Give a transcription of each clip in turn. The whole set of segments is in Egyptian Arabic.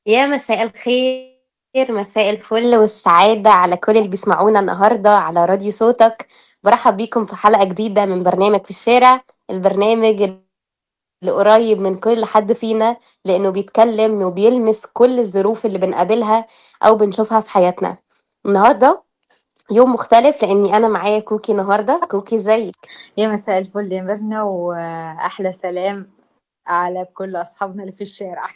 يا مساء الخير مساء الفل والسعادة على كل اللي بيسمعونا النهاردة على راديو صوتك برحب بيكم في حلقة جديدة من برنامج في الشارع البرنامج اللي قريب من كل حد فينا لأنه بيتكلم وبيلمس كل الظروف اللي بنقابلها أو بنشوفها في حياتنا النهاردة يوم مختلف لأني أنا معايا كوكي النهاردة كوكي ازيك يا مساء الفل يا ميرنا واحلى سلام على كل اصحابنا اللي في الشارع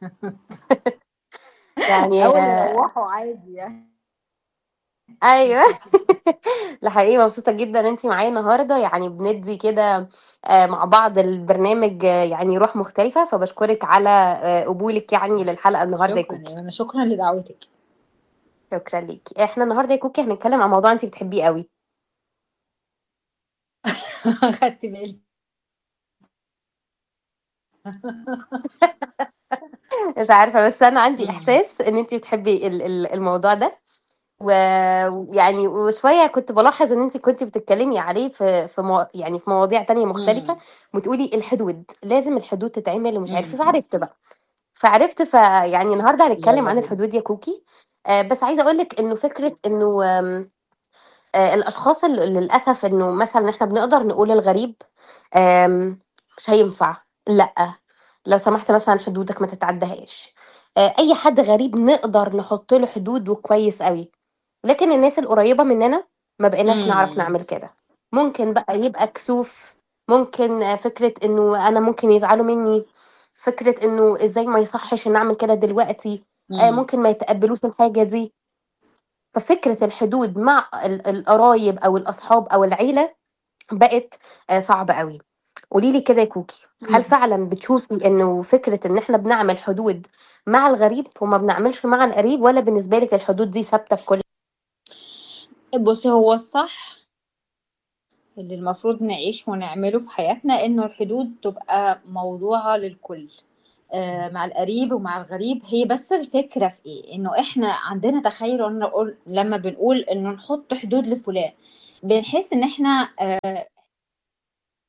يعني او اللي روحوا عادي يعني ايوه الحقيقة مبسوطة جدا انتي معايا النهاردة يعني بندي كده آه، مع بعض البرنامج آه، يعني روح مختلفة فبشكرك على آه، قبولك يعني للحلقة النهاردة يا شكرا كوكي يا ميرنا شكرا لدعوتك شكرا ليكي احنا النهاردة يا كوكي هنتكلم عن موضوع انتي بتحبيه قوي خدت بالي مش عارفة بس انا عندي مم. احساس ان انتي بتحبي ال- ال- الموضوع ده و- ويعني وشوية كنت بلاحظ ان انتي كنتي بتتكلمي عليه في في مو... يعني في مواضيع تانية مختلفة مم. بتقولي الحدود لازم الحدود تتعمل ومش عارفة مم. فعرفت بقى فعرفت فيعني النهارده هنتكلم يلا عن بينا الحدود يا كوكي آه، بس عايزه اقول لك انه فكره انه آم، آه، الاشخاص اللي للاسف انه مثلا احنا بنقدر نقول الغريب آم، مش هينفع لا لو سمحت مثلا حدودك ما تتعدهاش آه، اي حد غريب نقدر نحط له حدود وكويس قوي لكن الناس القريبه مننا ما بقيناش نعرف مم. نعمل كده ممكن بقى يبقى كسوف ممكن آه، فكره انه انا ممكن يزعلوا مني فكره انه ازاي ما يصحش ان اعمل كده دلوقتي آه، مم. ممكن ما يتقبلوش الحاجه دي ففكره الحدود مع ال- القرايب او الاصحاب او العيله بقت آه، صعبه قوي قولي لي كده يا كوكي هل مم. فعلا بتشوفي انه فكره ان احنا بنعمل حدود مع الغريب وما بنعملش مع القريب ولا بالنسبه لك الحدود دي ثابته في كل بصي هو الصح اللي المفروض نعيش ونعمله في حياتنا انه الحدود تبقى موضوعة للكل آه، مع القريب ومع الغريب هي بس الفكرة في ايه انه احنا عندنا تخيل إنه نقول- لما بنقول انه نحط حدود لفلان بنحس ان احنا آه،